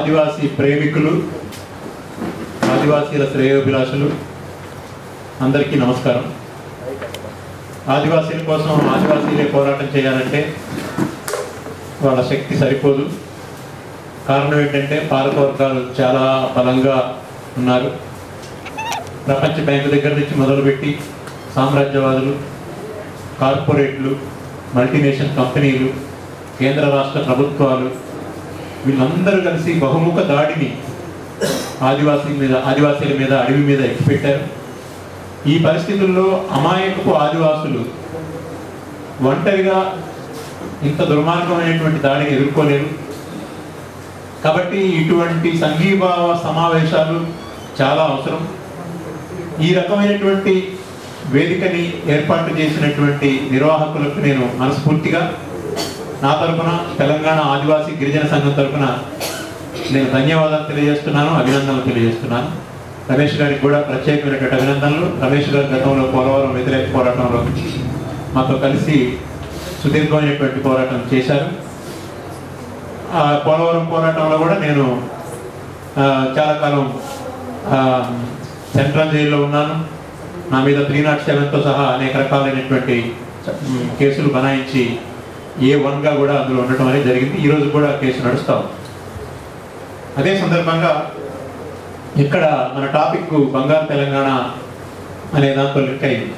ఆదివాసీ ప్రేమికులు ఆదివాసీల శ్రేయోభిలాషులు అందరికీ నమస్కారం ఆదివాసీల కోసం ఆదివాసీలే పోరాటం చేయాలంటే వాళ్ళ శక్తి సరిపోదు కారణం ఏంటంటే పాలకవర్గాలు చాలా బలంగా ఉన్నారు ప్రపంచ బ్యాంకు దగ్గర నుంచి మొదలుపెట్టి సామ్రాజ్యవాదులు కార్పొరేట్లు మల్టీనేషనల్ కంపెనీలు కేంద్ర రాష్ట్ర ప్రభుత్వాలు వీళ్ళందరూ కలిసి బహుముఖ దాడిని ఆదివాసీ మీద ఆదివాసీల మీద అడవి మీద ఎక్కిపెట్టారు ఈ పరిస్థితుల్లో అమాయకపు ఆదివాసులు ఒంటరిగా ఇంత దుర్మార్గమైనటువంటి దాడిని ఎదుర్కోలేరు కాబట్టి ఇటువంటి సంఘీభావ సమావేశాలు చాలా అవసరం ఈ రకమైనటువంటి వేదికని ఏర్పాటు చేసినటువంటి నిర్వాహకులకు నేను మనస్ఫూర్తిగా నా తరపున తెలంగాణ ఆదివాసీ గిరిజన సంఘం తరపున నేను ధన్యవాదాలు తెలియజేస్తున్నాను అభినందనలు తెలియజేస్తున్నాను రమేష్ గారికి కూడా ప్రత్యేకమైనటువంటి అభినందనలు రమేష్ గారి గతంలో పోలవరం వ్యతిరేక పోరాటంలో మాతో కలిసి సుదీర్ఘమైనటువంటి పోరాటం చేశారు ఆ పోలవరం పోరాటంలో కూడా నేను ఆ, చాలా కాలం ఆ, సెంట్రల్ జైల్లో ఉన్నాను నా మీద త్రీ నాట్ సెవెన్తో సహా అనేక రకాలైనటువంటి మ్, కేసులు బనాయించి ఏ వన్గా కూడా అందులో ఉండటం అనేది జరిగింది ఈరోజు కూడా కేసు నడుస్తా ఉంది. అదే సందర్భంగా ఇక్కడ మన టాపిక్ బంగారు తెలంగాణ అనే దాంతో లింక్ అయింది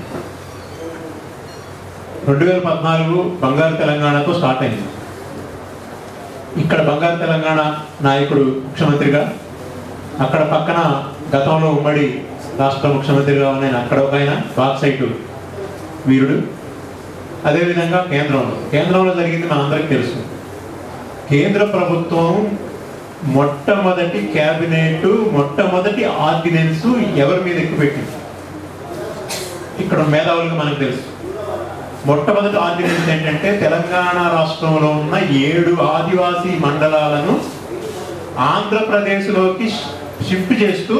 రెండు వేల పద్నాలుగు బంగారు తెలంగాణతో స్టార్ట్ అయింది ఇక్కడ బంగారు తెలంగాణ నాయకుడు ముఖ్యమంత్రిగా అక్కడ పక్కన గతంలో ఉమ్మడి రాష్ట్ర ముఖ్యమంత్రిగా ఉన్న ఆయన అక్కడ ఒక ఆయన బాక్సైటు వీరుడు అదేవిధంగా కేంద్రంలో కేంద్రంలో జరిగింది మనందరికీ తెలుసు కేంద్ర ప్రభుత్వం మొట్టమొదటి క్యాబినెట్ మొట్టమొదటి ఆర్డినెన్స్ ఎవరి మీద ఎక్కుపెట్టింది ఇక్కడ మేధావులుగా మనకు తెలుసు మొట్టమొదటి ఆర్డినెన్స్ ఏంటంటే తెలంగాణ రాష్ట్రంలో ఉన్న ఏడు ఆదివాసీ మండలాలను ఆంధ్రప్రదేశ్లోకి షిఫ్ట్ చేస్తూ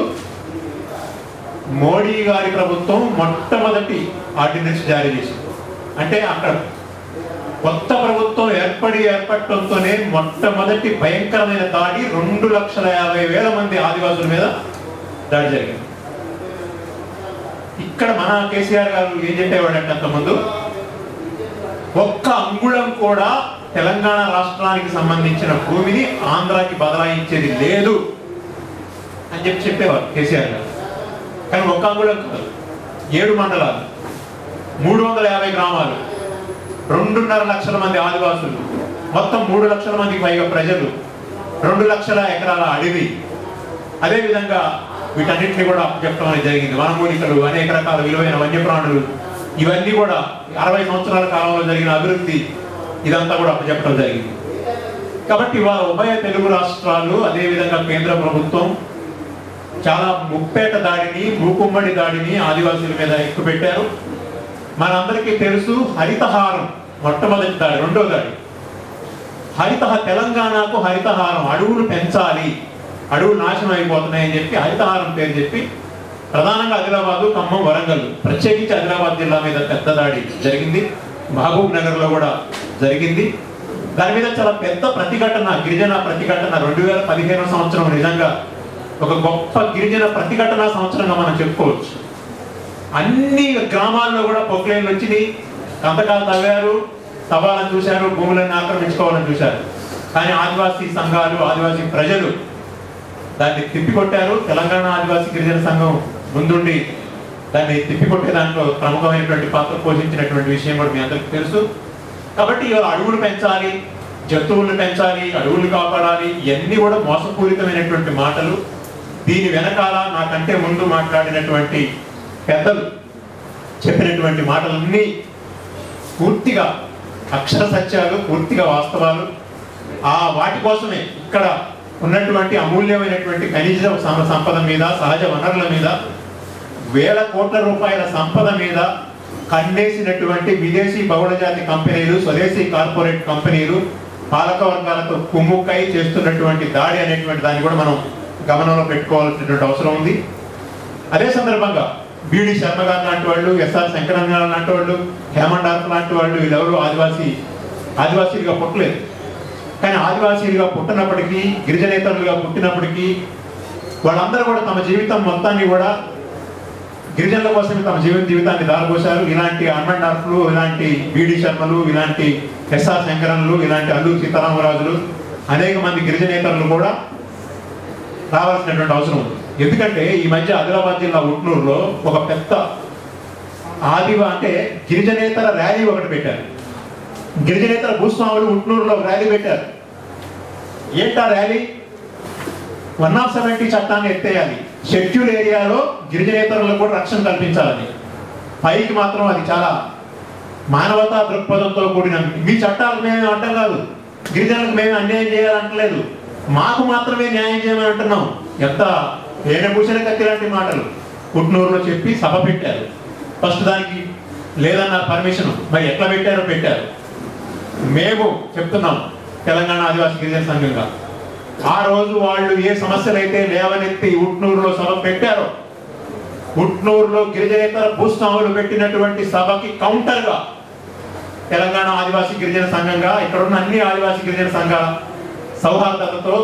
మోడీ గారి ప్రభుత్వం మొట్టమొదటి ఆర్డినెన్స్ జారీ చేసింది అంటే అక్కడ కొత్త ప్రభుత్వం ఏర్పడి ఏర్పడటంతోనే మొట్టమొదటి భయంకరమైన దాడి రెండు లక్షల యాభై వేల మంది ఆదివాసుల మీద దాడి జరిగింది ఇక్కడ మన కేసీఆర్ గారు ఏం చెప్పేవాడంటే అంతకుముందు ఒక్క అంగుళం కూడా తెలంగాణ రాష్ట్రానికి సంబంధించిన భూమిని ఆంధ్రాకి బదలాయించేది లేదు అని చెప్పి చెప్పేవారు కేసీఆర్ గారు కానీ ఒక్క అంగుళం కాదు ఏడు మండలాలు మూడు వందల యాభై గ్రామాలు రెండున్నర లక్షల మంది ఆదివాసులు మొత్తం మూడు లక్షల మందికి పైగా ప్రజలు రెండు లక్షల ఎకరాల అడవి అదేవిధంగా వీటన్నిటిని కూడా చెప్పడం అనేది జరిగింది వనమూలికలు అనేక రకాల విలువైన వన్యప్రాణులు ఇవన్నీ కూడా అరవై సంవత్సరాల కాలంలో జరిగిన అభివృద్ధి ఇదంతా కూడా చెప్పడం జరిగింది కాబట్టి ఇవాళ ఉభయ తెలుగు రాష్ట్రాలు అదేవిధంగా కేంద్ర ప్రభుత్వం చాలా ముప్పేట దాడిని మూకుమ్మడి దాడిని ఆదివాసుల మీద ఎక్కుపెట్టారు మనందరికీ తెలుసు హరితహారం మొట్టమొదటి దాడి రెండో దాడి హరిత తెలంగాణకు హరితహారం అడవులు పెంచాలి అడవులు నాశనం అయిపోతున్నాయని చెప్పి హరితహారం పేరు చెప్పి ప్రధానంగా ఆదిలాబాదు ఖమ్మం వరంగల్ ప్రత్యేకించి ఆదిలాబాద్ జిల్లా మీద పెద్ద దాడి జరిగింది మహబూబ్ నగర్ లో కూడా జరిగింది దాని మీద చాలా పెద్ద ప్రతిఘటన గిరిజన ప్రతిఘటన రెండు వేల పదిహేను సంవత్సరం నిజంగా ఒక గొప్ప గిరిజన ప్రతిఘటన సంవత్సరంగా మనం చెప్పుకోవచ్చు అన్ని గ్రామాల్లో కూడా పొక్లేన్లు వచ్చినాయి కంతకాలు తవ్వారు తవ్వాలని చూశారు భూములను ఆక్రమించుకోవాలని చూశారు కానీ ఆదివాసీ సంఘాలు ఆదివాసీ ప్రజలు దాన్ని తిప్పికొట్టారు తెలంగాణ ఆదివాసీ గిరిజన సంఘం ముందుండి దాన్ని తిప్పికొట్టే దాంట్లో ప్రముఖమైనటువంటి పాత్ర పోషించినటువంటి విషయం కూడా మీ అందరికీ తెలుసు కాబట్టి ఇవాళ అడవులు పెంచాలి జంతువులను పెంచాలి అడవులు కాపాడాలి ఇవన్నీ కూడా మోసపూరితమైనటువంటి మాటలు దీని వెనకాల నాకంటే ముందు మాట్లాడినటువంటి పెద్దలు చెప్పినటువంటి మాటలన్నీ పూర్తిగా అక్షర సత్యాలు పూర్తిగా వాస్తవాలు ఆ వాటి కోసమే ఇక్కడ ఉన్నటువంటి అమూల్యమైనటువంటి ఖనిజ సం- సంపద మీద సహజ వనరుల మీద వేల కోట్ల రూపాయల సంపద మీద కన్నేసినటువంటి విదేశీ బహుళజాతి కంపెనీలు స్వదేశీ కార్పొరేట్ కంపెనీలు పాలక వర్గాలతో కుమ్ముక్కై చేస్తున్నటువంటి దాడి అనేటువంటి దాన్ని కూడా మనం గమనంలో పెట్టుకోవాల్సినటువంటి అవసరం ఉంది అదే సందర్భంగా బీడి శర్మ గారు లాంటి వాళ్ళు ఎస్ఆర్ శంకరన్ గారు లాంటి వాళ్ళు హేమండ్ ఆర్క్ లాంటి వాళ్ళు వీళ్ళెవరు ఆదివాసీ ఆదివాసీలుగా పుట్టలేదు కానీ ఆదివాసీలుగా పుట్టినప్పటికీ గిరిజనేతరులుగా పుట్టినప్పటికీ వాళ్ళందరూ కూడా తమ జీవితం మొత్తాన్ని కూడా గిరిజనుల కోసమే తమ జీవన జీవితాన్ని దారిపోశారు ఇలాంటి అన్మండార్ఫ్లు ఇలాంటి బిడి శర్మలు ఇలాంటి ఎస్ఆర్ శంకరన్లు ఇలాంటి అల్లూరి సీతారామరాజులు అనేక మంది గిరిజనేతరులు కూడా రావాల్సినటువంటి అవసరం ఉంది ఎందుకంటే ఈ మధ్య ఆదిలాబాద్ జిల్లా ఉట్నూరులో ఒక పెద్ద ఆదివ అంటే గిరిజనేతర ర్యాలీ ఒకటి పెట్టారు గిరిజనేతర భూస్వాములు ఉట్నూరులో ఒక ర్యాలీ పెట్టారు ఏంటా ర్యాలీ వన్ ఆఫ్ సెవెంటీ చట్టాన్ని ఎత్తేయాలి షెడ్యూల్ ఏరియాలో గిరిజనేతరులకు కూడా రక్షణ కల్పించాలని పైకి మాత్రం అది చాలా మానవతా దృక్పథంతో కూడిన మీ చట్టాలకు మేమే అడ్డం కాదు గిరిజనులకు మేమే అన్యాయం చేయాలంటలేదు మాకు మాత్రమే న్యాయం చేయమని అంటున్నాం ఎంత ఏనభూషణ కత్తి లాంటి మాటలు పుట్నూరులో చెప్పి సభ పెట్టారు ఫస్ట్ దానికి లేదన్నారు పర్మిషన్ మరి ఎట్లా పెట్టారో పెట్టారు మేము చెప్తున్నాం తెలంగాణ ఆదివాసీ గిరిజన సంఘంగా ఆ రోజు వాళ్ళు ఏ సమస్యలు అయితే లేవనెత్తి ఉట్నూరులో సభ పెట్టారో ఉట్నూరులో గిరిజనేతర భూస్వాములు పెట్టినటువంటి సభకి కౌంటర్ గా తెలంగాణ ఆదివాసీ గిరిజన సంఘంగా ఇక్కడ ఉన్న అన్ని ఆదివాసీ గిరిజన సంఘాల సౌహార్దతతో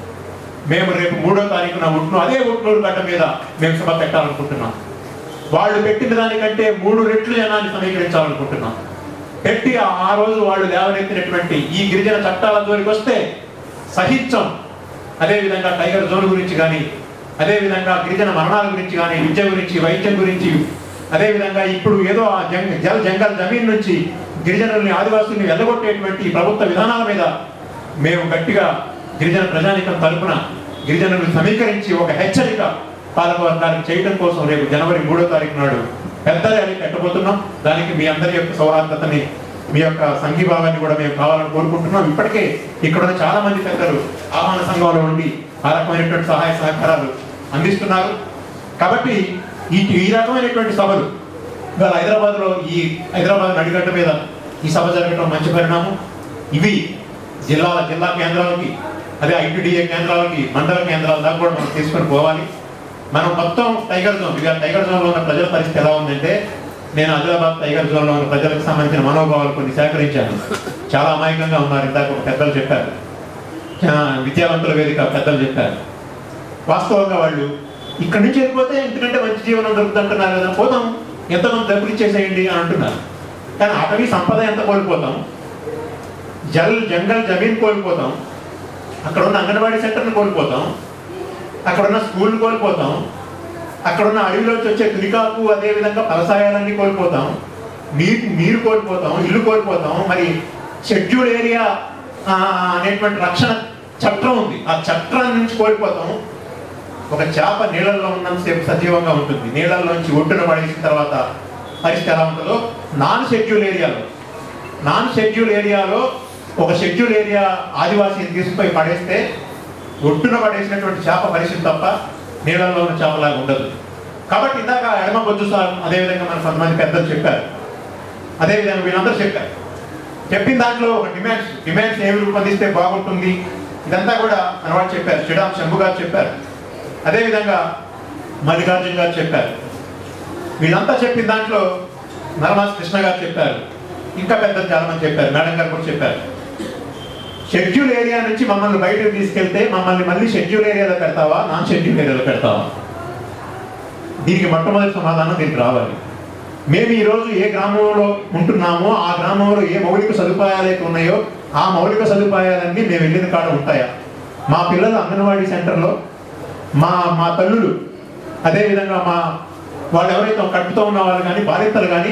మేము రేపు మూడో తారీఖున ఉట్నూరు అదే ఉట్నూరు గడ్డ మీద మేము సభ పెట్టాలనుకుంటున్నాం వాళ్ళు పెట్టిన దానికంటే మూడు రెట్లు జనాన్ని సమీకరించాలనుకుంటున్నాం పెట్టి ఆ- ఆ రోజు వాళ్ళు లేవనెత్తినటువంటి ఈ గిరిజన చట్టాల జోలికి వస్తే సహించం అదేవిధంగా టైగర్ జోన్ గురించి కానీ అదేవిధంగా గిరిజన మరణాల గురించి కానీ విద్య గురించి వైద్యం గురించి అదేవిధంగా ఇప్పుడు ఏదో ఆ జంగ జల్ జంగల్ జమీన్ నుంచి గిరిజనుల్ని ఆదివాసుల్ని వెళ్ళగొట్టేటువంటి ఈ ప్రభుత్వ విధానాల మీద మేము గట్టిగా గిరిజన ప్రజానికం తరపున గిరిజనులను సమీకరించి ఒక హెచ్చరిక పాలకవర్గానికి చేయడం కోసం రేపు జనవరి మూడో తారీఖు నాడు పెద్ద ర్యాలీ పెట్టబోతున్నాం దానికి మీ అందరి యొక్క సౌహార్దతని మీ యొక్క సంఘీభావాన్ని కూడా మేము కావాలని కోరుకుంటున్నాం ఇప్పటికే ఇక్కడ ఉన్న చాలా మంది పెద్దలు ఆహ్వాన సంఘంలో ఉండి ఆ రకమైనటువంటి సహాయ సహకారాలు అందిస్తున్నారు కాబట్టి ఈ ఈ రకమైనటువంటి సభలు ఇవాళ హైదరాబాద్ లో ఈ హైదరాబాద్ నడిగడ్డ మీద ఈ సభ జరగడం మంచి పరిణామం ఇవి జిల్లాల జిల్లా కేంద్రాలకి అదే ఐటీడీఏ కేంద్రాలకి మండల కేంద్రాల దాకా కూడా మనం తీసుకొని పోవాలి మనం మొత్తం టైగర్ జోన్ ఇక టైగర్ జోన్ లో ఉన్న ప్రజల పరిస్థితి ఎలా ఉందంటే నేను ఆదిలాబాద్ టైగర్ జోన్ లో ఉన్న ప్రజలకు సంబంధించిన మనోభావాలు కొన్ని సేకరించాను చాలా అమాయకంగా ఉన్నారు ఇందాక ఒక పెద్దలు చెప్పారు ఆ, విద్యావంతుల వేదిక పెద్దలు చెప్పారు వాస్తవంగా వాళ్ళు ఇక్కడి నుంచి వెళ్ళిపోతే ఇంతకంటే మంచి జీవనం దొరుకుతుంది అంటున్నారు కదా పోతాం ఎంతమంది డబ్బులు ఇచ్చేసేయండి అని అంటున్నారు కానీ అటవీ సంపద ఎంత కోల్పోతాం జల్ జంగల్ జమీన్ కోల్పోతాం అక్కడ ఉన్న అంగన్వాడీ సెంటర్ని కోల్పోతాం అక్కడ ఉన్న స్కూల్ కోల్పోతాం అక్కడ ఉన్న అడవిలోంచి వచ్చే తులికాకు అదే విధంగా ఫలసాయాలన్నీ కోల్పోతాం నీరు నీరు కోల్పోతాం ఇల్లు కోల్పోతాం మరి షెడ్యూల్ ఏరియా అనేటువంటి రక్షణ చట్టం ఉంది ఆ చట్టం నుంచి కోల్పోతాం ఒక చేప నీళ్ళల్లో ఉన్నంతసేపు సజీవంగా ఉంటుంది నీళ్ళల్లోంచి ఒడ్డున పడేసిన తర్వాత పరిస్థితి ఎలా ఉంటుందో నాన్ షెడ్యూల్ ఏరియాలో నాన్ షెడ్యూల్ ఏరియాలో ఒక షెడ్యూల్ ఏరియా ఆదివాసీని తీసుకుపోయి పడేస్తే ఒడ్డున పడేసినటువంటి చేప పరిస్థితి తప్ప నీళ్ళల్లో ఉన్న చేపలాగా ఉండదు కాబట్టి ఇందాక ఎడమ బొద్దు సార్ అదేవిధంగా మన కొంతమంది పెద్దలు చెప్పారు అదేవిధంగా వీళ్ళందరూ చెప్పారు చెప్పిన దాంట్లో ఒక డిమాండ్స్ డిమాండ్స్ ఏమి రూపొందిస్తే బాగుంటుంది ఇదంతా కూడా మనవాడు చెప్పారు శ్రీరామ్ శంభు గారు చెప్పారు అదేవిధంగా మల్లికార్జున గారు చెప్పారు వీళ్ళంతా చెప్పిన దాంట్లో నరమాస్ కృష్ణ గారు చెప్పారు ఇంకా పెద్దలు చాలా మంది చెప్పారు మేడం గారు కూడా చెప్పారు షెడ్యూల్ ఏరియా నుంచి మమ్మల్ని బయటకు తీసుకెళ్తే మమ్మల్ని మళ్ళీ షెడ్యూల్ ఏరియాలో పెడతావా నాన్ షెడ్యూల్ ఏరియాలో పెడతావా దీనికి మొట్టమొదటి సమాధానం దీనికి రావాలి మేము ఈ రోజు ఏ గ్రామంలో ఉంటున్నామో ఆ గ్రామంలో ఏ మౌలిక సదుపాయాలు అయితే ఉన్నాయో ఆ మౌలిక సదుపాయాలన్నీ మేము వెళ్ళిన కాడ ఉంటాయా మా పిల్లలు అంగన్వాడీ సెంటర్లో మా మా తల్లులు అదేవిధంగా మా వాళ్ళు ఎవరైతే కట్టుతో ఉన్న వాళ్ళు కానీ బాధితులు కానీ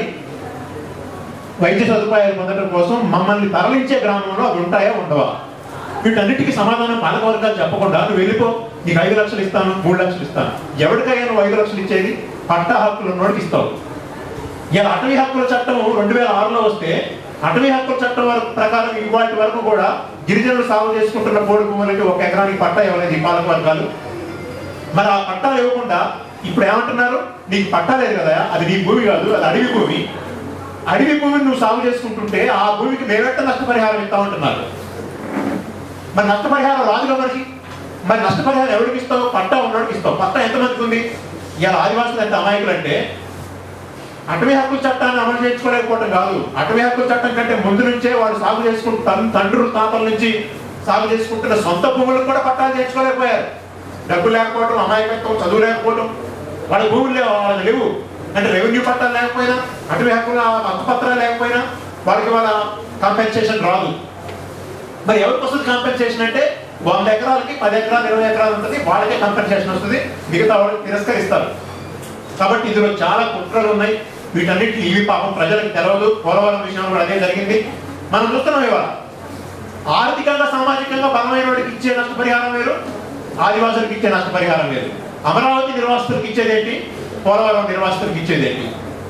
వైద్య సదుపాయాలు పొందడం కోసం మమ్మల్ని తరలించే గ్రామంలో అవి ఉంటాయా ఉండవా వీటన్నిటికీ సమాధానం పాలకవర్గాలు చెప్పకుండా నువ్వు వెళ్ళిపో నీకు ఐదు లక్షలు ఇస్తాను మూడు లక్షలు ఇస్తాను ఎవరికైనా నువ్వు ఐదు లక్షలు ఇచ్చేది పట్టా హక్కులు ఉన్నోడికి ఇస్తావు ఇలా అటవీ హక్కుల చట్టం రెండు వేల ఆరులో వస్తే అటవీ హక్కుల చట్టం వరకు ప్రకారం ఇవాటి వరకు కూడా గిరిజనులు సాగు చేసుకుంటున్న పోడు భూములకి ఒక ఎకరానికి పట్టా ఇవ్వలేదు ఈ పాలక వర్గాలు మరి ఆ పట్టాలు ఇవ్వకుండా ఇప్పుడు ఏమంటున్నారు నీకు పట్టా లేదు కదా అది నీ భూమి కాదు అది అడవి భూమి అడవి భూమిని నువ్వు సాగు చేసుకుంటుంటే ఆ భూమికి మేమెట్ట నష్టపరిహారం ఇస్తామంటున్నారు మరి నష్టపరిహారం రాదుగా మనకి మరి నష్టపరిహారం ఎవరికి ఇస్తావు పట్టా ఉన్నోడికి ఇస్తావు పట్టా ఎంతమందికి ఉంది ఇలా ఆదివాసులు ఎంత అమాయకులు అంటే అటవీ హక్కుల చట్టాన్ని అమలు చేయించుకోలేకపోవడం కాదు అటవీ హక్కుల చట్టం కంటే ముందు నుంచే వాడు సాగు చేసుకుంటూ తన తండ్రులు తాతల నుంచి సాగు చేసుకుంటున్న సొంత భూములకు కూడా పట్టాలు చేర్చుకోలేకపోయారు డబ్బు లేకపోవడం అమాయకత్వం చదువు లేకపోవడం వాళ్ళ భూములు లేవు వాళ్ళకి లేవు అంటే రెవెన్యూ పట్టాలు లేకపోయినా అటు హక్కుల హక్కుపత్రాలు లేకపోయినా వాళ్ళకి వాళ్ళ కాంపెన్సేషన్ రాదు మరి ఎవరికి వస్తుంది కాంపెన్సేషన్ అంటే వంద ఎకరాలకి పది ఎకరాలు ఇరవై ఎకరాలు ఉంటుంది వాళ్ళకే కాంపెన్సేషన్ వస్తుంది మిగతా వాళ్ళకి తిరస్కరిస్తారు కాబట్టి ఇందులో చాలా కుట్రలు ఉన్నాయి వీటన్నిటి ఇవి పాపం ప్రజలకు తెలవదు పోలవరం విషయంలో కూడా అదే జరిగింది మనం చూస్తున్నాం ఇవాళ ఆర్థికంగా సామాజికంగా బలమైన వాడికి ఇచ్చే నష్టపరిహారం వేరు ఆదివాసులకు ఇచ్చే నష్టపరిహారం వేరు అమరావతి నిర్వాసితులకు ఇచ్చేదేంటి పోలవరం నిర్వాసితులకు ఇచ్చేదేంటి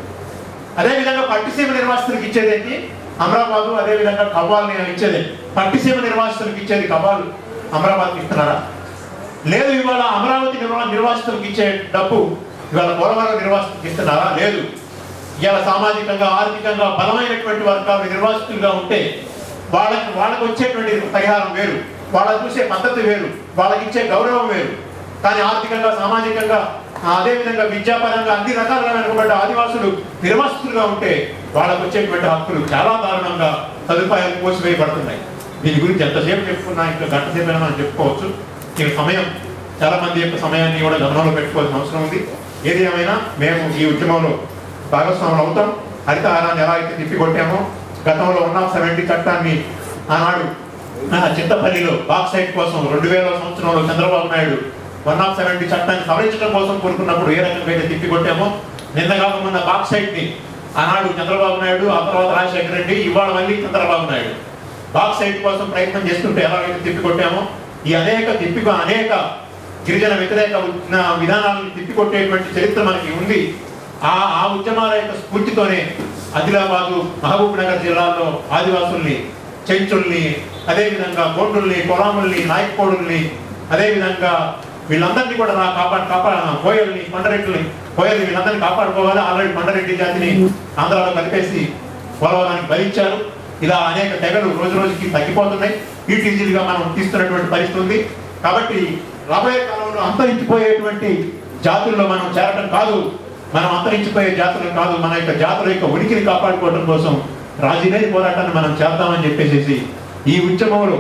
అదేవిధంగా పట్టిసీమ నిర్వాసితులకు ఇచ్చేదేంటి అమరాబాదు అదేవిధంగా కవ్వాలని ఇచ్చేది పట్టిసీమ నిర్వాసితులకు ఇచ్చేది కవ్వాలు అమరాబాద్కి ఇస్తున్నారా లేదు ఇవాళ అమరావతి నిర్వా నిర్వాసితులకు ఇచ్చే డబ్బు ఇవాళ పోలవరం నిర్వాసితులకు ఇస్తున్నారా లేదు ఇవాళ సామాజికంగా ఆర్థికంగా బలమైనటువంటి వర్గాలు నిర్వాసితులుగా ఉంటే వాళ్ళకి వాళ్ళకి వచ్చేటువంటి పరిహారం వేరు వాళ్ళ చూసే పద్ధతి వేరు వాళ్ళకి ఇచ్చే గౌరవం వేరు కానీ ఆర్థికంగా సామాజికంగా ఆ, అదేవిధంగా విద్యాపరంగా అన్ని రకాలుగా వెనుకబడ్డ ఆదివాసులు నిర్వాసితులుగా ఉంటే వాళ్ళకు వచ్చేటువంటి హక్కులు చాలా దారుణంగా సదుపాయాలు కోసివేయబడుతున్నాయి దీని గురించి ఎంతసేపు చెప్పుకున్నా ఇంకా గంట సేపు అయినా మనం చెప్పుకోవచ్చు ఈ సమయం చాలా మంది యొక్క సమయాన్ని కూడా గమనంలో పెట్టుకోవాల్సిన అవసరం ఉంది ఏది ఏమైనా మేము ఈ ఉద్యమంలో భాగస్వాములు అవుతాం హరితహారాన్ని ఎలా అయితే తిప్పికొట్టామో గతంలో ఉన్న సెవెంటీ చట్టాన్ని ఆనాడు ఆ, చింతపల్లిలో బాక్సైట్ కోసం రెండు వేల సంవత్సరంలో Chandrababu Naidu one of seventy చట్టాన్ని సవరించడం కోసం కోరుకున్నప్పుడు ఏ రకంగా అయితే తిప్పికొట్టామో నిన్న కాకమున్న బాక్సైట్ ని ఆనాడు చంద్రబాబు నాయుడు ఆ తర్వాత రాజశేఖర రెడ్డి ఇవాళ మళ్ళీ చంద్రబాబు నాయుడు బాక్సైట్ కోసం ప్రయత్నం చేస్తుంటే ఎలాగైతే తిప్పికొట్టామో ఈ అనేక తిప్పిక అనేక గిరిజన వ్యతిరేక ఉ- విధానాలను తిప్పికొట్టేటువంటి చరిత్ర మనకి ఉంది ఆ ఆ ఉద్యమాల యొక్క స్ఫూర్తితోనే ఆదిలాబాదు మహబూబ్ నగర్ జిల్లాల్లో ఆదివాసుల్ని చెంచుల్ని అదేవిధంగా గోండుల్ని కొలాముల్ని నాయకోడుల్ని అదేవిధంగా వీళ్ళందరినీ కూడా నా కాపాడు కాపా కోయల్ని కొండరెడ్డిని కోయల్ని వీళ్ళందరినీ కాపాడుకోవాలి ఆల్రెడీ కొండరెడ్డి జాతిని ఆంధ్రాలో కలిపేసి పోలవరానికి భరించారు ఇలా అనేక తెగలు రోజు రోజుకి తగ్గిపోతున్నాయి ఈటీజీలుగా మనం తీస్తున్నటువంటి పరిస్థితి ఉంది కాబట్టి రాబోయే కాలంలో అంతరించిపోయేటువంటి జాతుల్లో మనం చేరటం కాదు మనం అంతరించిపోయే జాతులు కాదు మన యొక్క జాతుల యొక్క ఉనికిని కాపాడుకోవడం కోసం రాజీలేని పోరాటాన్ని మనం చేద్దామని చెప్పేసి ఈ ఉద్యమంలో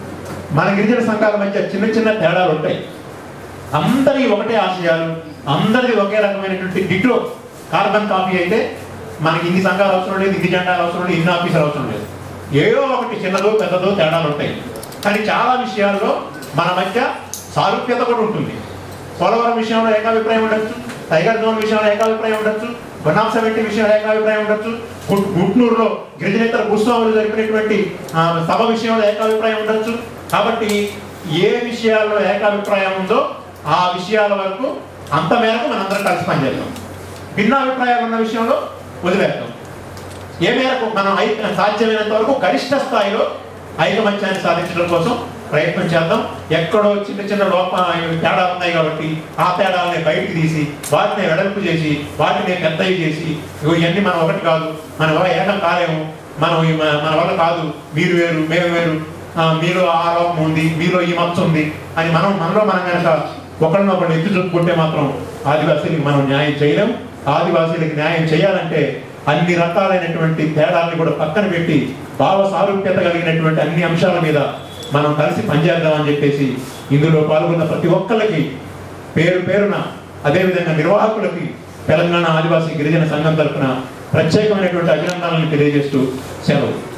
మన గిరిజన సంఘాల మధ్య చిన్న చిన్న తేడాలు ఉంటాయి అందరి ఒకటే ఆశయాలు అందరిది ఒకే రకమైనటువంటి డిటో కార్బన్ కాపీ అయితే మనకి ఇన్ని సంఘాలు అవసరం లేదు ఇన్ని జెండాలు అవసరం లేదు ఇన్ని ఆఫీసులు అవసరం లేదు ఏదో ఒకటి చిన్నదో పెద్దదో తేడాలు ఉంటాయి కానీ చాలా విషయాల్లో మన మధ్య సారూప్యత కూడా ఉంటుంది పోలవరం విషయంలో ఏకాభిప్రాయం ఉండొచ్చు టైగర్ జోన్ విషయంలో ఏకాభిప్రాయం ఉండొచ్చు వన్ ఆఫ్ సెవెంటీ విషయంలో ఏకాభిప్రాయం ఉండొచ్చు గుట్- గుట్నూరులో గిరిజనేతర భూస్వాములు జరిపినటువంటి ఆ, సభ విషయంలో ఏకాభిప్రాయం ఉండొచ్చు కాబట్టి ఏ విషయాల్లో ఏకాభిప్రాయం ఉందో ఆ విషయాల వరకు అంత మేరకు మనందరం కలిసి పనిచేద్దాం భిన్నాభిప్రాయాలు ఉన్న విషయంలో వదిలేద్దాం ఏ మేరకు మనం ఐ- సాధ్యమైనంత వరకు గరిష్ట స్థాయిలో ఐకమత్యాన్ని సాధించడం కోసం ప్రయత్నం చేద్దాం ఎక్కడో చిన్న చిన్న లోప తేడాలు ఉన్నాయి కాబట్టి ఆ తేడాలని బయటికి తీసి వాటిని వెడల్పు చేసి వాటిని పెద్దవి చేసి ఇగో ఇవన్నీ మనం ఒకటి కాదు మన వల్ల ఏకం కాలేము మనం ఈ మన మన వల్ల కాదు మీరు వేరు మేము వేరు ఆ, మీలో ఆ లోపం ఉంది మీలో ఈ మచ్చ ఉంది అని మనం మనలో మనం కనుక ఒకరినొకరు ఎత్తి చూపుకుంటే మాత్రం ఆదివాసీలకు మనం న్యాయం చేయలేం ఆదివాసీలకు న్యాయం చేయాలంటే అన్ని రకాలైనటువంటి తేడాల్ని కూడా పక్కన పెట్టి భావ సారూప్యత కలిగినటువంటి అన్ని అంశాల మీద మనం కలిసి పనిచేద్దామని చెప్పేసి ఇందులో పాల్గొన్న ప్రతి ఒక్కరికి పేరు పేరున అదేవిధంగా నిర్వాహకులకి తెలంగాణ ఆదివాసీ గిరిజన సంఘం తరఫున ప్రత్యేకమైనటువంటి అభినందనలు తెలియజేస్తూ సెలవు